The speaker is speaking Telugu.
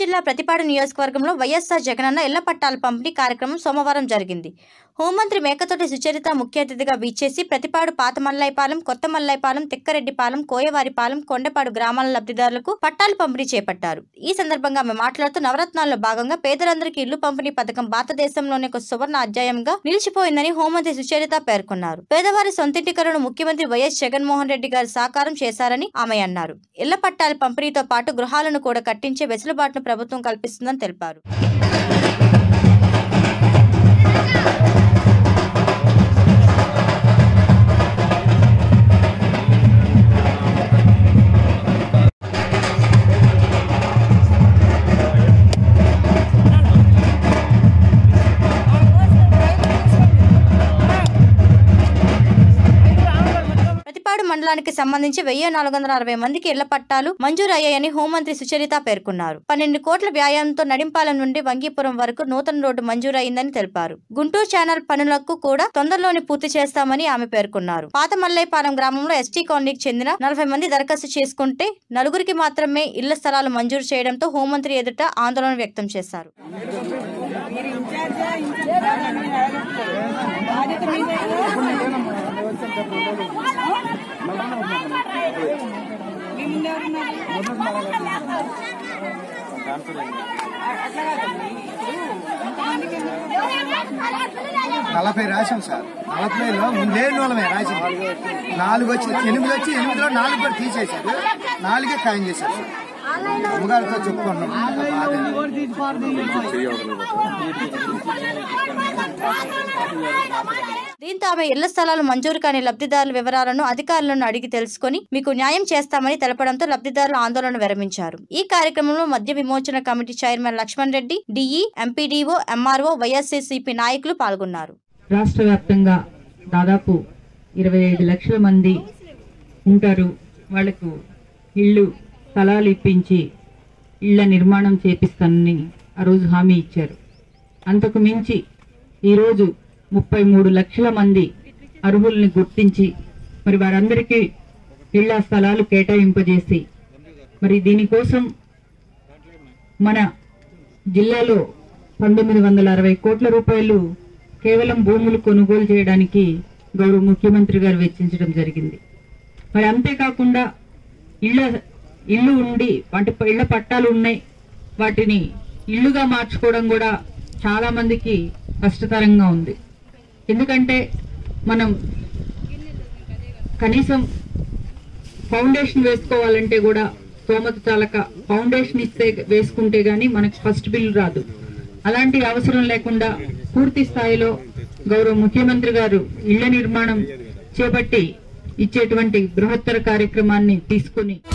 జిల్లా ప్రతిపాడు నియోజకవర్గంలో వైఎస్ఆర్ జగనన్న ఇళ్ల పట్టాల పంపిణీ కార్యక్రమం సోమవారం జరిగింది హోంమంత్రి మేకతోటి సుచరిత ముఖ్య అతిథిగా వీచేసి ప్రతిపాడు పాత మల్లాయిపాలెం కొత్త మల్లాయిపాలెం తిక్కరెడ్డిపాలెం కోయవారిపాలెం కొండపాడు గ్రామాల లబ్ధిదారులకు పట్టాలు పంపిణీ చేపట్టారు ఈ సందర్భంగా ఆమె మాట్లాడుతూ నవరత్నాల్లో భాగంగా పేదలందరికీ ఇల్లు పంపిణీ పథకం భారతదేశంలోనే ఒక సువర్ణ అధ్యాయంగా నిలిచిపోయిందని హోంమంత్రి సుచరిత పేర్కొన్నారు పేదవారి సొంతింటి కలను ముఖ్యమంత్రి వైఎస్ జగన్మోహన్ రెడ్డి గారు సాకారం చేశారని ఆమె అన్నారు ఇళ్ల పట్టాల పంపిణీతో పాటు గృహాలను కూడా కట్టించే వెసులుబాటును ప్రభుత్వం కల్పిస్తుందని తెలిపారు ప్రతిపాడు మండలానికి సంబంధించి వెయ్యి నాలుగు వందల అరవై మందికి ఇళ్ల పట్టాలు మంజూరు అయ్యాయని హోంమంత్రి సుచరిత పేర్కొన్నారు పన్నెండు కోట్ల వ్యాయామంతో నడింపాలెం నుండి వంగీపురం వరకు నూతన రోడ్డు మంజూరు అయిందని తెలిపారు గుంటూరు ఛానల్ పనులకు కూడా తొందరలోనే పూర్తి చేస్తామని ఆమె పేర్కొన్నారు పాత మల్లైపాలెం గ్రామంలో ఎస్టీ కాలనీకి చెందిన నలభై మంది దరఖాస్తు చేసుకుంటే నలుగురికి మాత్రమే ఇళ్ల స్థలాలు మంజూరు చేయడంతో హోంమంత్రి ఎదుట ఆందోళన వ్యక్తం చేశారు నలభై రాశాం సార్ నలభైలో లేని వాళ్ళమే రాసింది నాలుగు వచ్చి ఎనిమిది వచ్చి ఎనిమిదిలో నాలుగు కూడా తీసేశారు నాలుగే ఖాయం చేశారు సార్ అమ్మగారితో చెప్పుకున్నాం దీంతో ఆమె ఇళ్ల స్థలాలు మంజూరు కాని లబ్ధిదారుల వివరాలను అధికారులను అడిగి తెలుసుకుని మీకు న్యాయం చేస్తామని తెలపడంతో లబ్ధిదారులు ఆందోళన విరమించారు ఈ కార్యక్రమంలో మద్య విమోచన committee chairman Lakshman Reddy DE MPDO MRO YSRCP నాయకులు పాల్గొన్నారు రాష్ట్ర వ్యాప్తంగా దాదాపు ఇరవై ఐదు లక్షల మంది ఉంటారు వాళ్లకు ఇళ్ళు స్థలాలు ఇప్పించి ఇళ్ల నిర్మాణం చేపిస్తానని ఆ రోజు హామీ ఇచ్చారు అంతకు మించి ఈరోజు ముప్పై మూడు లక్షల మంది అర్హుల్ని గుర్తించి మరి వారందరికీ ఇళ్ల స్థలాలు కేటాయింపజేసి మరి దీనికోసం మన జిల్లాలో పంతొమ్మిది వందల అరవై కోట్ల రూపాయలు కేవలం భూములు కొనుగోలు చేయడానికి గౌరవ ముఖ్యమంత్రి గారు వెచ్చించడం జరిగింది మరి అంతేకాకుండా ఇళ్ళ ఇల్లు ఉండి అంటే ఇళ్ల పట్టాలు ఉన్నాయి వాటిని ఇల్లుగా మార్చుకోవడం కూడా చాలా మందికి కష్టతరంగా ఉంది ఎందుకంటే మనం కనీసం ఫౌండేషన్ వేసుకోవాలంటే కూడా స్తోమత చాలక ఫౌండేషన్ ఇస్తే వేసుకుంటే గానీ మనకు ఫస్ట్ బిల్ రాదు అలాంటి అవసరం లేకుండా పూర్తి స్థాయిలో గౌరవ ముఖ్యమంత్రి గారు ఇళ్ల నిర్మాణం చేపట్టి ఇచ్చేటువంటి బృహత్తర కార్యక్రమాన్ని తీసుకుని